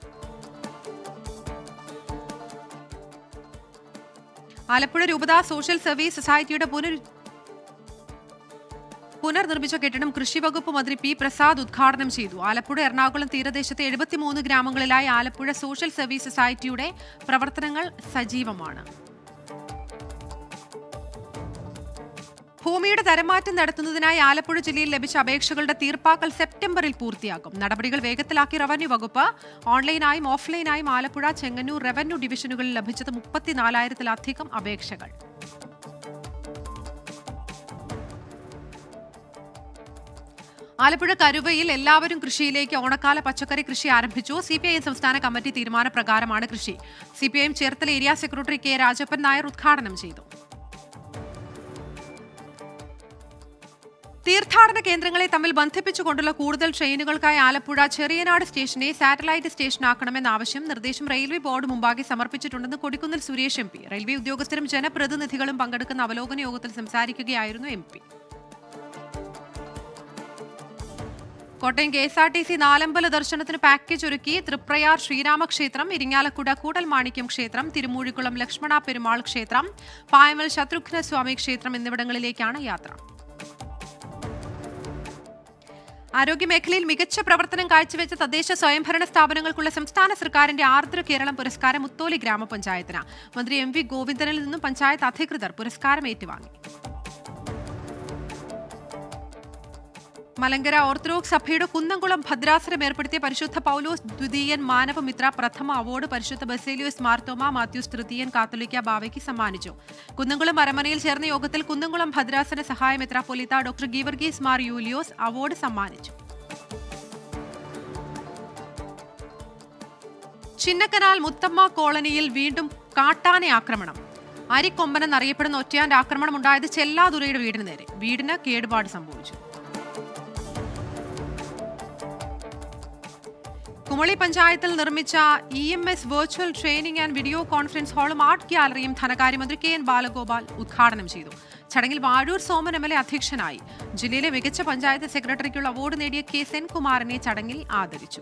ആലപ്പുഴ രൂപത സോഷ്യൽ സർവീസ് സൊസൈറ്റിയുടെ പുനർ പുനർനിർമ്മിച്ച കെട്ടിടം കൃഷിവകുപ്പ് മന്ത്രി പി പ്രസാദ് ഉദ്ഘാടനം ചെയ്തു ആലപ്പുഴ എറണാകുളം തീരദേശത്തെ എഴുപത്തിമൂന്ന് ഗ്രാമങ്ങളിലായി ആലപ്പുഴ സോഷ്യൽ സർവീസ് സൊസൈറ്റിയുടെ പ്രവർത്തനങ്ങൾ സജീവമാണ് ഭൂമിയുടെ തരംമാറ്റം നടത്തുന്നതിനായി ആലപ്പുഴ ജില്ലയിൽ ലഭിച്ച അപേക്ഷകളുടെ തീർപ്പാക്കൽ സെപ്റ്റംബറിൽ പൂർത്തിയാക്കും നടപടികൾ വേഗത്തിലാക്കി റവന്യൂ വകുപ്പ് ഓൺലൈനായും ഓഫ്ലൈനായും ആലപ്പുഴ ചെങ്ങന്നൂർ റവന്യൂ ഡിവിഷനുകളിൽ ലഭിച്ചത് മുപ്പത്തിനാലായിരത്തിലധികം അപേക്ഷകൾ ആലപ്പുഴ കരുവയിൽ എല്ലാവരും കൃഷിയിലേക്ക് ഓണക്കാല പച്ചക്കറി കൃഷി ആരംഭിച്ചു സി പി ഐ സംസ്ഥാന കമ്മിറ്റി തീരുമാനപ്രകാരമാണ് കൃഷി C P I M Cherthala area secretary K Rajappan Nair ഉദ്ഘാടനം ചെയ്തു തീർത്ഥാടന കേന്ദ്രങ്ങളെ തമ്മിൽ ബന്ധിപ്പിച്ചുകൊണ്ടുള്ള കൂടുതൽ ട്രെയിനുകൾക്കായി ആലപ്പുഴ ചെറിയനാട് സ്റ്റേഷനെ സാറ്റലൈറ്റ് സ്റ്റേഷനാക്കണമെന്ന ആവശ്യം നിർദ്ദേശം റെയിൽവേ ബോർഡ് മുമ്പാകെ സമർപ്പിച്ചിട്ടുണ്ടെന്ന് Kodikunnil Suresh M P railway ഉദ്യോഗസ്ഥരും ജനപ്രതിനിധികളും പങ്കെടുക്കുന്ന അവലോകന യോഗത്തിൽ സംസാരിക്കുകയായിരുന്നു M P Kottayam K S R T C നാലമ്പല ദർശനത്തിന് പാക്കേജ് ഒരുക്കി തൃപ്രയാർ ശ്രീരാമക്ഷേത്രം ഇരിങ്ങാലക്കുട കൂടൽമാണിക്യം ക്ഷേത്രം തിരുമൂഴിക്കുളം ലക്ഷ്മണ പെരുമാൾ ക്ഷേത്രം പായമൽ ശത്രുഘ്ന സ്വാമി ക്ഷേത്രം എന്നിവിടങ്ങളിലേക്കാണ് യാത്ര ആരോഗ്യമേഖലയിൽ മികച്ച പ്രവർത്തനം കാഴ്ചവെച്ച തദ്ദേശ സ്വയംഭരണ സ്ഥാപനങ്ങൾക്കുള്ള സംസ്ഥാന സർക്കാരിന്റെ ആർദ്ര കേരളം പുരസ്കാരം മുത്തോലി ഗ്രാമപഞ്ചായത്തിന് മന്ത്രി എം വി ഗോവിന്ദനിൽ നിന്നും പഞ്ചായത്ത് അധികൃതർ പുരസ്കാരം ഏറ്റുവാങ്ങി മലങ്കര ഓർത്തഡോക്സ് സഭയുടെ കുന്നംകുളം ഭദ്രാസനം ഏർപ്പെടുത്തിയ പരിശുദ്ധ പൗലോസ് ദ്വിതീയൻ മാനവമിത്ര പ്രഥമ അവാർഡ് പരിശുദ്ധ ബസേലിയോസ് മാർത്തോമ മാത്യൂസ് തൃതീയൻ കാത്തോലിക്ക ബാവയ്ക്ക് സമ്മാനിച്ചു കുന്നംകുളം അരമനയിൽ ചേർന്ന യോഗത്തിൽ കുന്നംകുളം ഭദ്രാസന സഹായ മെത്രാപ്പൊലിത്ത ഡോക്ടർ ഗീവർഗീസ് മാർ യൂലിയോസ് അവാർഡ് സമ്മാനിച്ചു ചിന്നക്കനാൽ മുത്തമ്മ കോളനിയിൽ വീണ്ടും കാട്ടാന ആക്രമണം അരിക്കൊമ്പൻ എന്നറിയപ്പെടുന്ന ഒറ്റയാന്റെ ആക്രമണം ഉണ്ടായത് ചെല്ലാതുരയുടെ വീടിന് നേരെ വീടിന് കേടുപാട് സംഭവിച്ചു കുമളി പഞ്ചായത്തിൽ നിർമ്മിച്ച E M S virtual training and video conference ഹാളും ആർട്ട് ഗ്യാലറിയും ധനകാര്യമന്ത്രി കെ എൻ ബാലഗോപാൽ ഉദ്ഘാടനം ചെയ്തു ചടങ്ങിൽ Vazhoor Soman M L A അധ്യക്ഷനായി ജില്ലയിലെ മികച്ച പഞ്ചായത്ത് സെക്രട്ടറിക്കുള്ള അവാർഡ് നേടിയ കെ സെൻകുമാറിനെ ചടങ്ങിൽ ആദരിച്ചു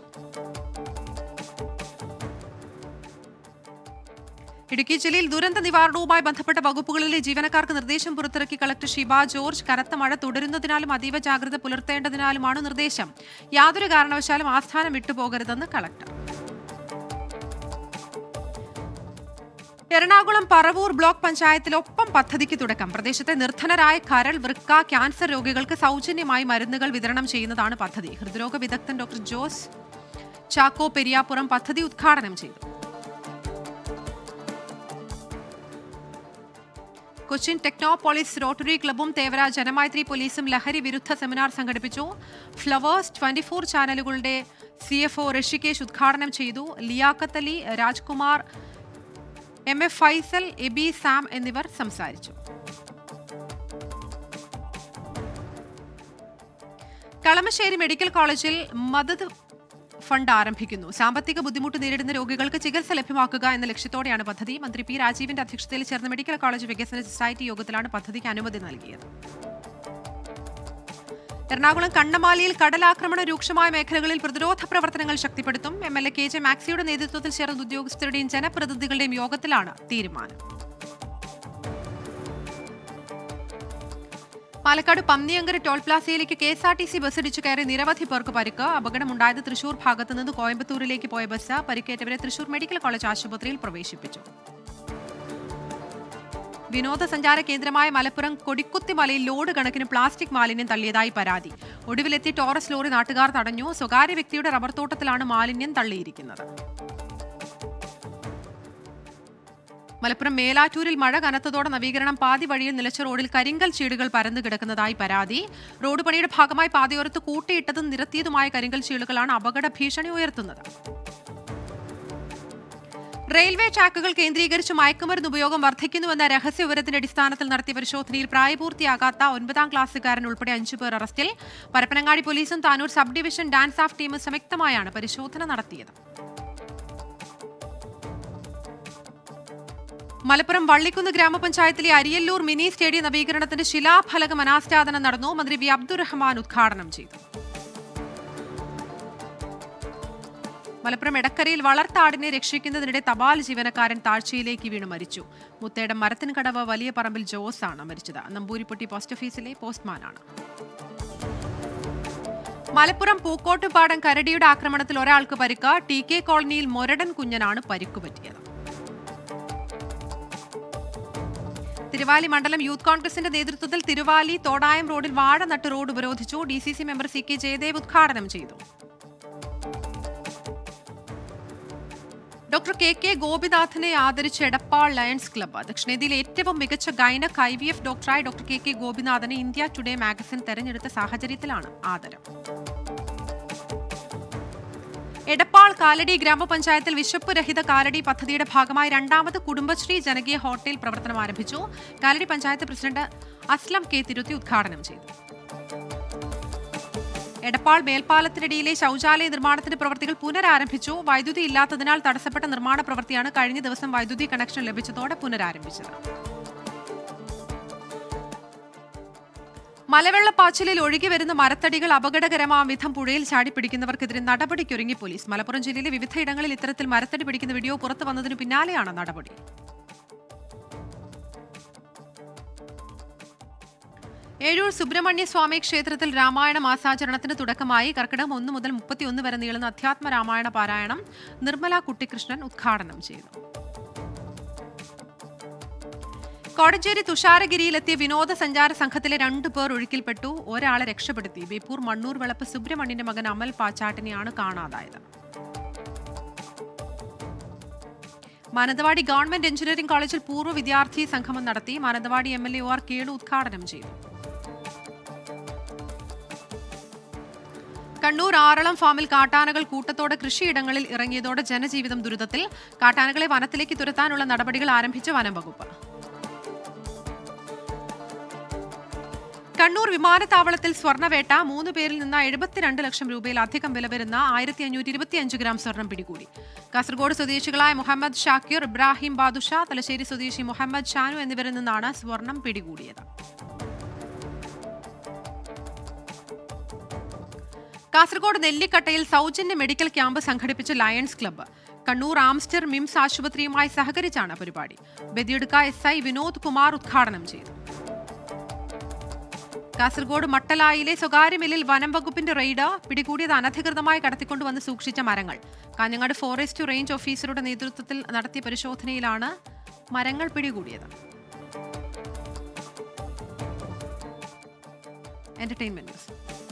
ഇടുക്കി ജില്ലയിൽ ദുരന്ത നിവാരണവുമായി ബന്ധപ്പെട്ട വകുപ്പുകളിലെ ജീവനക്കാർക്ക് നിർദ്ദേശം പുറത്തിറക്കി കളക്ടർ ഷിബ ജോർജ് കനത്ത മഴ തുടരുന്നതിനാലും അതീവ ജാഗ്രത പുലർത്തേണ്ടതിനാലുമാണ് നിർദ്ദേശം യാതൊരു കാരണവശാലും ആസ്ഥാനം വിട്ടുപോകരുതെന്ന് കളക്ടർ എറണാകുളം പറവൂർ ബ്ലോക്ക് പഞ്ചായത്തിൽ ഒപ്പം പദ്ധതിക്ക് തുടക്കം പ്രദേശത്തെ നിർധനരായ കരൾ വൃക്ക ക്യാൻസർ രോഗികൾക്ക് സൗജന്യമായി മരുന്നുകൾ വിതരണം ചെയ്യുന്നതാണ് പദ്ധതി ഹൃദ്രോഗ വിദഗ്ധൻ ഡോക്ടർ ജോസ് ചാക്കോ പെരിയാപ്പുറം പദ്ധതി ഉദ്ഘാടനം ചെയ്തു കൊച്ചിൻ ടെക്നോപോളിസ് റോട്ടറി ക്ലബും തേവര ജനമൈത്രി പോലീസും ലഹരി വിരുദ്ധ സെമിനാർ സംഘടിപ്പിച്ചു ഫ്ലവേഴ്സ് ട്വന്റി ഫോർ ചാനലുകളുടെ സി എഫ് ഒ ഋഷികേശ് ഉദ്ഘാടനം ചെയ്തു Liaquat Ali Rajkumar M F Faisal Aby Sam എന്നിവർ സംസാരിച്ചു കളമശ്ശേരി മെഡിക്കൽ കോളേജിൽ മദത് ഫണ്ട് ആരംഭിക്കുന്നു സാമ്പത്തിക ബുദ്ധിമുട്ട് നേരിടുന്ന രോഗികൾക്ക് ചികിത്സ ലഭ്യമാക്കുക എന്ന ലക്ഷ്യത്തോടെയാണ് പദ്ധതി മന്ത്രി പി രാജീവിന്റെ അധ്യക്ഷതയിൽ ചേർന്ന മെഡിക്കൽ കോളേജ് വികസന സൊസൈറ്റി യോഗത്തിലാണ് പദ്ധതിക്ക് അനുമതി നൽകിയത് എറണാകുളം കണ്ണമാലിയിൽ കടലാക്രമണം രൂക്ഷമായ മേഖലകളിൽ പ്രതിരോധ പ്രവർത്തനങ്ങൾ ശക്തിപ്പെടുത്തും M L A K J മാക്സിയുടെ നേതൃത്വത്തിൽ ചേർന്ന ഉദ്യോഗസ്ഥരുടെയും ജനപ്രതിനിധികളുടെയും യോഗത്തിലാണ് തീരുമാനം പാലക്കാട് പന്നിയങ്കര ടോൾ പ്ലാസയിലേക്ക് K S R T C bus ഇടിച്ചു കയറി നിരവധി പേർക്ക് പരിക്ക് അപകടമുണ്ടായത് തൃശൂർ ഭാഗത്ത് നിന്ന് കോയമ്പത്തൂരിലേക്ക് പോയ ബസ് പരിക്കേറ്റവരെ തൃശൂർ മെഡിക്കൽ കോളേജ് ആശുപത്രിയിൽ പ്രവേശിപ്പിച്ചു വിനോദസഞ്ചാര കേന്ദ്രമായ മലപ്പുറം കൊടിക്കുത്തി മലയിൽ ലോഡ് കണക്കിന് പ്ലാസ്റ്റിക് മാലിന്യം തള്ളിയതായി പരാതി ഒടുവിലെത്തി ടോറസ് ലോറി നാട്ടുകാർ തടഞ്ഞു സ്വകാര്യ വ്യക്തിയുടെ റബ്ബർ തോട്ടത്തിലാണ് മാലിന്യം തള്ളിയിരിക്കുന്നത് മലപ്പുറം മേലാറ്റൂരിൽ മഴ കനത്തതോടെ നവീകരണം പാതി വഴിയിൽ നിലച്ച റോഡിൽ കരിങ്കൽ ചീടുകൾ പരന്നു കിടക്കുന്നതായി പരാതി റോഡ് പണിയുടെ ഭാഗമായി പാതയോരത്ത് കൂട്ടിയിട്ടതും നിരത്തിയതുമായ കരിങ്കൽ ചീടുകളാണ് അപകട ഭീഷണി ഉയർത്തുന്നത് റെയിൽവേ ട്രാക്കുകൾ കേന്ദ്രീകരിച്ച് മയക്കുമരുന്ന് ഉപയോഗം വർദ്ധിക്കുന്നുവെന്ന രഹസ്യ വിവരത്തിന്റെ അടിസ്ഥാനത്തിൽ നടത്തിയ പരിശോധനയിൽ പ്രായപൂർത്തിയാകാത്ത ഒൻപതാം ക്ലാസ്സുകാരൻ ഉൾപ്പെടെ അഞ്ചു പേർ അറസ്റ്റിൽ പരപ്പനങ്ങാടി പോലീസും Tanur sub division DANSAF ടീമും സംയുക്തമായാണ് പരിശോധന നടത്തിയത് മലപ്പുറം വള്ളിക്കുന്ന് ഗ്രാമപഞ്ചായത്തിലെ അരിയല്ലൂർ മിനി സ്റ്റേഡിയം നവീകരണത്തിന്റെ ശിലാഫലകം അനാച്ഛാദനം നടന്നു മന്ത്രി വി അബ്ദുറഹ്മാൻ ഉദ്ഘാടനം ചെയ്തു മലപ്പുറം എടക്കരയിൽ വളർത്താടിനെ രക്ഷിക്കുന്നതിനിടെ തപാൽ ജീവനക്കാരൻ താഴ്ചയിലേക്ക് വീണ് മരിച്ചു മുത്തേടം മരത്തിന് കടവ് വലിയ പറമ്പിൽ ജോസ് ആണ് മരിച്ചത് നമ്പൂരിപ്പൊട്ടി പോസ്റ്റ് ഓഫീസിലെ പോസ്റ്റ്മാനാണ് മലപ്പുറം പൂക്കോട്ടുപാടം കരടിയുടെ ആക്രമണത്തിൽ ഒരാൾക്ക് പരിക്ക് ടി കെ കോളനിയിൽ മൊരടൻ കുഞ്ഞനാണ് പരിക്കുപറ്റിയത് തിരുവാലി മണ്ഡലം യൂത്ത് കോൺഗ്രസിന്റെ നേതൃത്വത്തിൽ തിരുവാലി തോടായം റോഡിൽ വാഴ നട്ട് റോഡ് ഉപരോധിച്ചു D C C member C K Jayadev ഉദ്ഘാടനം ചെയ്തു ഡോക്ടർ കെ കെ ഗോപിനാഥിനെ ആദരിച്ച എടപ്പാൾ ലയൺസ് ക്ലബ്ബ് ദക്ഷിണേന്ത്യയിലെ ഏറ്റവും മികച്ച ഗൈനക് ഐ വി എഫ് ഡോക്ടറായ ഡോക്ടർ കെ കെ ഗോപിനാഥനെ ഇന്ത്യ ടുഡേ മാഗസിൻ തെരഞ്ഞെടുത്ത സാഹചര്യത്തിലാണ് ആദരം എടപ്പാൾ കാലടി ഗ്രാമപഞ്ചായത്തിൽ വിശപ്പ് രഹിത കാലടി പദ്ധതിയുടെ ഭാഗമായി രണ്ടാമത് കുടുംബശ്രീ ജനകീയ ഹോട്ടൽ പ്രവർത്തനം ആരംഭിച്ചു കാലടി പഞ്ചായത്ത് പ്രസിഡന്റ് അസ്ലം കെ തിരുത്തി ഉദ്ഘാടനം ചെയ്തു എടപ്പാൾ മേൽപ്പാലത്തിനടിയിലെ ശൌചാലയ നിർമ്മാണത്തിന്റെ പ്രവൃത്തികൾ പുനരാരംഭിച്ചു വൈദ്യുതി ഇല്ലാത്തതിനാൽ തടസ്സപ്പെട്ട നിർമ്മാണ പ്രവൃത്തിയാണ് കഴിഞ്ഞ ദിവസം വൈദ്യുതി കണക്ഷൻ ലഭിച്ചതോടെ പുനരാരംഭിച്ചത് മലവെള്ളപ്പാച്ചിലിൽ ഒഴുകി വരുന്ന മരത്തടികൾ അപകടകരമാം വിധം പുഴയിൽ ചാടിപ്പിടിക്കുന്നവർക്കെതിരെ നടപടിക്കൊരുങ്ങി പോലീസ് മലപ്പുറം ജില്ലയിലെ വിവിധയിടങ്ങളിൽ ഇത്തരത്തിൽ മരത്തടി പിടിക്കുന്ന വീഡിയോ പുറത്തു വന്നതിനു പിന്നാലെയാണ് നടപടി ഏഴൂർ സുബ്രഹ്മണ്യ സ്വാമി ക്ഷേത്രത്തിൽ രാമായണ മാസാചരണത്തിന് തുടക്കമായി കർക്കിടകം ഒന്ന് മുതൽ മുപ്പത്തിയൊന്ന് വരെ നീളുന്ന അധ്യാത്മ രാമായണ പാരായണം നിർമ്മല കുട്ടിക്കൃഷ്ണൻ ഉദ്ഘാടനം ചെയ്തു കോടഞ്ചേരി തുഷാരഗിരിയിലെത്തിയ വിനോദസഞ്ചാര സംഘത്തിലെ രണ്ടു പേർ ഒഴുക്കിൽപ്പെട്ടു ഒരാളെ രക്ഷപ്പെടുത്തി ബേപ്പൂർ മണ്ണൂർ വിളപ്പ് സുബ്രഹ്മണ്യന്റെ മകൻ അമൽ പാച്ചാട്ടിനെയാണ് കാണാതായത് മാനന്തവാടി ഗവൺമെന്റ് എഞ്ചിനീയറിംഗ് കോളേജിൽ പൂർവ്വ വിദ്യാർത്ഥി സംഗമം നടത്തി Mananthavady M L A O R Kelu ഉദ്ഘാടനം ചെയ്തു കണ്ണൂർ ആറളം ഫാമിൽ കാട്ടാനകൾ കൂട്ടത്തോടെ കൃഷിയിടങ്ങളിൽ ഇറങ്ങിയതോടെ ജനജീവിതം ദുരിതത്തിൽ കാട്ടാനകളെ വനത്തിലേക്ക് തുരത്താനുള്ള നടപടികൾ ആരംഭിച്ച വനം വകുപ്പ് കണ്ണൂർ വിമാനത്താവളത്തിൽ സ്വർണ്ണവേട്ട മൂന്ന് പേരിൽ നിന്ന് എഴുപത്തിരണ്ട് ലക്ഷം രൂപയിലധികം വില വരുന്ന ആയിരത്തി അഞ്ഞൂറ്റി ഇരുപത്തിയഞ്ച് ഗ്രാം സ്വർണം പിടികൂടി കാസർഗോഡ് സ്വദേശികളായ മുഹമ്മദ് ഷാക്കിർ ഇബ്രാഹിം ബാദുഷ തലശ്ശേരി സ്വദേശി മുഹമ്മദ് ഷാനു എന്നിവരിൽ നിന്നാണ് സ്വർണം പിടികൂടിയത് കാസർഗോഡ് നെല്ലിക്കട്ടയിൽ സൗജന്യ മെഡിക്കൽ ക്യാമ്പ് സംഘടിപ്പിച്ച lions club Kannur Aster MIMS ആശുപത്രിയുമായി സഹകരിച്ചാണ് പരിപാടി ബദിയെടുക്ക എസ് ഐ വിനോദ് കുമാർ ഉദ്ഘാടനം ചെയ്തു കാസർഗോഡ് മട്ടലായിലെ സ്വകാര്യ മില്ലിൽ വനം വകുപ്പിന്റെ റെയ്ഡ് പിടികൂടിയത് അനധികൃതമായി കടത്തിക്കൊണ്ടുവന്ന് സൂക്ഷിച്ച മരങ്ങൾ കാഞ്ഞങ്ങാട് ഫോറസ്റ്റ് റേഞ്ച് ഓഫീസറുടെ നേതൃത്വത്തിൽ നടത്തിയ പരിശോധനയിലാണ് മരങ്ങൾ പിടികൂടിയത് എന്റർടൈൻമെന്റ് ന്യൂസ്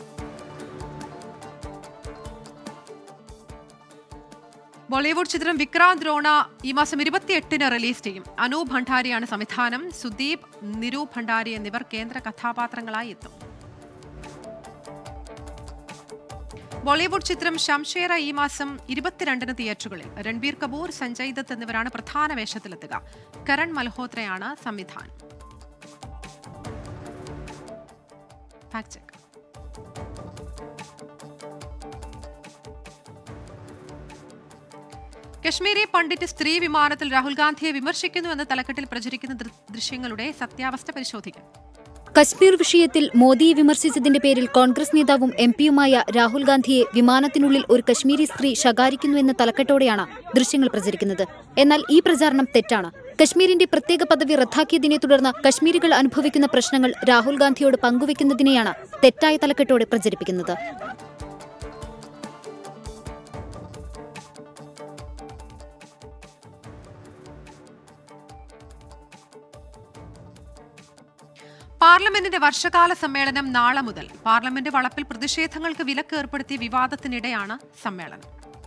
ബോളിവുഡ് ചിത്രം വിക്രാന്ത് രോണ ഈ മാസം ഇരുപത്തിയെട്ടിന് റിലീസ് ചെയ്യും അനൂപ് ഭണ്ഡാരിയാണ് സംവിധാനം സുദീപ് നിരു ഭണ്ഡാരി എന്നിവർ കേന്ദ്ര കഥാപാത്രങ്ങളായി എത്തും ബോളിവുഡ് ചിത്രം ഷംഷേറ ഈ മാസം ഇരുപത്തിരണ്ടിന് തിയേറ്ററുകളിൽ രൺബീർ കപൂർ സഞ്ജയ് ദത്ത് എന്നിവരാണ് പ്രധാന വേഷത്തിലെത്തുക കരൺ മൽഹോത്രയാണ് സംവിധാനം ഫാക്ട് ചെക്ക് കശ്മീരി പണ്ഡിറ്റ് സ്ത്രീ വിമാനത്തിൽ രാഹുൽ ഗാന്ധിയെ വിമർശിക്കുന്നു എന്ന തലക്കെട്ടിൽ പ്രചരിക്കുന്ന ദൃ- ദൃശ്യങ്ങളുടെ സത്യാവസ്ഥ പരിശോധിക്കും കശ്മീർ വിഷയത്തിൽ മോദിയെ വിമർശിച്ചതിന്റെ പേരിൽ കോൺഗ്രസ് നേതാവും എം പിയുമായ രാഹുൽ ഗാന്ധിയെ വിമാനത്തിനുള്ളിൽ ഒരു കശ്മീരി സ്ത്രീ ശകാരിക്കുന്നു എന്ന തലക്കെട്ടോടെയാണ് ദൃശ്യങ്ങൾ പ്രചരിക്കുന്നത് എന്നാൽ ഈ പ്രചാരണം തെറ്റാണ് കശ്മീരിന്റെ പ്രത്യേക പദവി റദ്ദാക്കിയതിനെ തുടർന്ന് കശ്മീരികൾ അനുഭവിക്കുന്ന പ്രശ്നങ്ങൾ രാഹുൽ ഗാന്ധിയോട് പങ്കുവെക്കുന്നതിനെയാണ് തെറ്റായ തലക്കെട്ടോടെ പ്രചരിപ്പിക്കുന്നത് പാർലമെന്റിന്റെ വർഷകാല സമ്മേളനം നാളെ മുതൽ പാർലമെന്റ് വളപ്പിൽ പ്രതിഷേധങ്ങൾക്ക് വിലക്ക് ഏർപ്പെടുത്തിയ വിവാദത്തിനിടെയാണ് സമ്മേളനം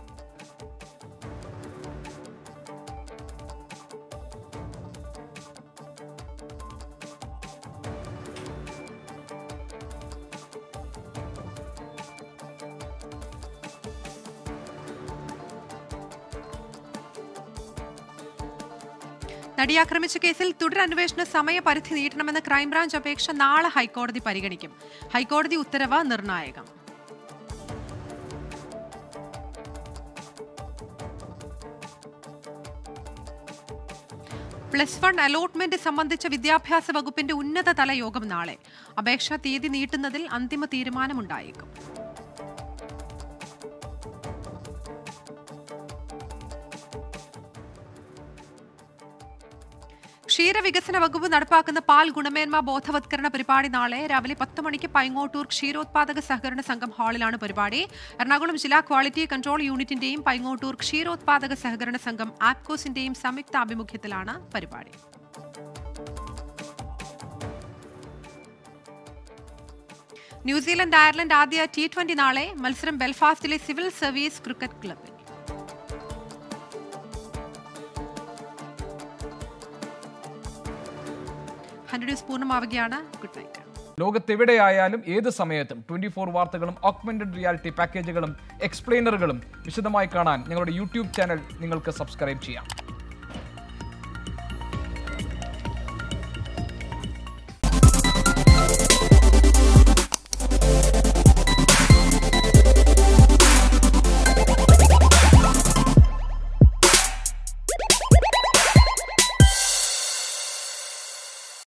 നടിയാക്രമിച്ച കേസിൽ തുടരന്വേഷണ സമയപരിധി നീട്ടണമെന്ന ക്രൈംബ്രാഞ്ച് അപേക്ഷ നാളെ ഹൈക്കോടതി പരിഗണിക്കും ഹൈക്കോടതി ഉത്തരവ് നിർണായകം പ്ലസ് വൺ അലോട്ട്മെന്റ് സംബന്ധിച്ച വിദ്യാഭ്യാസ വകുപ്പിന്റെ ഉന്നതതല യോഗം നാളെ അപേക്ഷാ തീയതി നീട്ടുന്നതിൽ അന്തിമ തീരുമാനമുണ്ടായേക്കും ക്ഷീരവികസന വകുപ്പ് നടപ്പാക്കുന്ന പാൽ ഗുണമേന്മ ബോധവത്കരണ പരിപാടി നാളെ രാവിലെ പത്ത് മണിക്ക് പൈങ്ങോട്ടൂർ ക്ഷീരോത്പാദക സഹകരണ സംഘം ഹാളിലാണ് പരിപാടി എറണാകുളം ജില്ലാ ക്വാളിറ്റി കൺട്രോൾ യൂണിറ്റിന്റെയും പൈങ്ങോട്ടൂർ ക്ഷീരോത്പാദക സഹകരണ സംഘം ആപ്കോസിന്റെയും സംയുക്ത ആഭിമുഖ്യത്തിലാണ് പരിപാടി ന്യൂസിലൻഡ് അയർലൻഡ് ആദ്യ ടി ട്വന്റി നാളെ മത്സരം ബെൽഫാസ്റ്റിലെ സിവിൽ സർവീസ് ക്രിക്കറ്റ് ക്ലബിൽ ഹൺഡ്രഡ് ന്യൂസ് പൂർണ്ണമാവുകയാണ് ഗുഡ് നൈറ്റ് ലോകത്തെവിടെയായാലും ഏത് സമയത്തും ട്വന്റി ഫോർ വാർത്തകളും ഓഗ്മെന്റഡ് റിയാലിറ്റി പാക്കേജുകളും എക്സ്പ്ലെയിനറുകളും വിശദമായി കാണാൻ ഞങ്ങളുടെ യൂട്യൂബ് ചാനൽ നിങ്ങൾക്ക് സബ്സ്ക്രൈബ് ചെയ്യാം